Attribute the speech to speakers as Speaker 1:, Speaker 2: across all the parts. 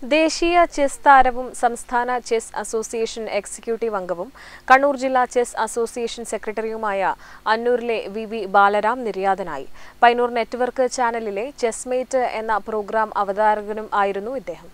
Speaker 1: ദേശീയ ചെസ് താരവും സംസ്ഥാന ചെസ് അസോസിയേഷൻ എക്സിക്യൂട്ടീവ് അംഗവും കണ്ണൂർ ജില്ലാ ചെസ് അസോസിയേഷൻ സെക്രട്ടറിയുമായ അന്നൂരിലെ വി വി ബാലരാം നിര്യാതനായി പൈനൂർ നെറ്റ്വർക്ക് ചാനലിലെ ചെസ്മേറ്റ് എന്ന പ്രോഗ്രാം അവതാരകനും ആയിരുന്നു ഇദ്ദേഹം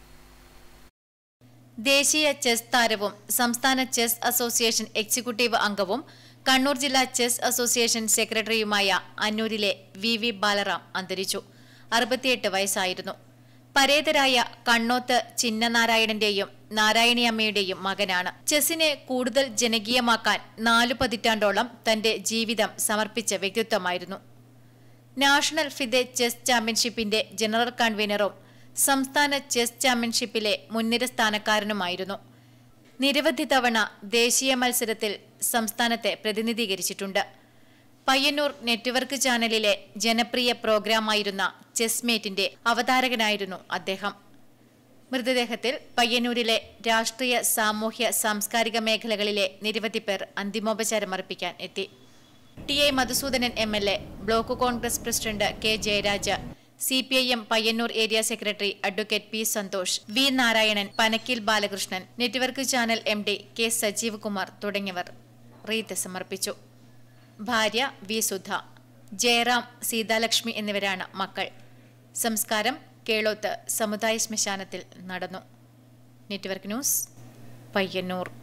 Speaker 2: ദേശീയ ചെസ് താരവും സംസ്ഥാന ചെസ് അസോസിയേഷൻ എക്സിക്യൂട്ടീവ് അംഗവും കണ്ണൂർ ജില്ലാ ചെസ് അസോസിയേഷൻ സെക്രട്ടറിയുമായ അന്നൂരിലെ വി വി ബാലറാം അന്തരിച്ചു അറുപത്തിയെട്ട് വയസ്സായിരുന്നു പരേതരായ കണ്ണോത്ത് ചിന്നനാരായണന്റെയും നാരായണിയമ്മയുടെയും മകനാണ് ചെസ്സിനെ കൂടുതൽ ജനകീയമാക്കാൻ നാലു പതിറ്റാണ്ടോളം തന്റെ ജീവിതം സമർപ്പിച്ച വ്യക്തിത്വമായിരുന്നു നാഷണൽ ഫിദെ ചെസ് ചാമ്പ്യൻഷിപ്പിന്റെ ജനറൽ കൺവീനറും സംസ്ഥാന ചെസ് ചാമ്പ്യൻഷിപ്പിലെ മുൻനിര സ്ഥാനക്കാരനുമായിരുന്നു നിരവധി തവണ ദേശീയ മത്സരത്തിൽ സംസ്ഥാനത്തെ പ്രതിനിധീകരിച്ചിട്ടുണ്ട് പയ്യന്നൂർ നെറ്റ്വർക്ക് ചാനലിലെ ജനപ്രിയ പ്രോഗ്രാമായിരുന്ന ചെസ്മേറ്റിന്റെ അവതാരകനായിരുന്നു അദ്ദേഹം മൃതദേഹത്തിൽ പയ്യന്നൂരിലെ രാഷ്ട്രീയ സാമൂഹ്യ സാംസ്കാരിക മേഖലകളിലെ നിരവധി പേർ അന്തിമോപചാരമർപ്പിക്കാൻ എത്തി T I Madhusoodanan M L A block Congress president K Jayaraj C P I M Payyannur area secretary advocate P Santhosh V Narayanan Panakkil Balakrishnan network channel M D K Sajeev Kumar തുടങ്ങിയവർ റീത്ത് സമർപ്പിച്ചു ഭാര്യ വി സുധ ജയറാം സീതാലക്ഷ്മി എന്നിവരാണ് മക്കൾ സംസ്കാരം കേളോത്ത് സമുദായ ശ്മശാനത്തിൽ നടന്നു നെറ്റ്വർക്ക് ന്യൂസ് പയ്യന്നൂർ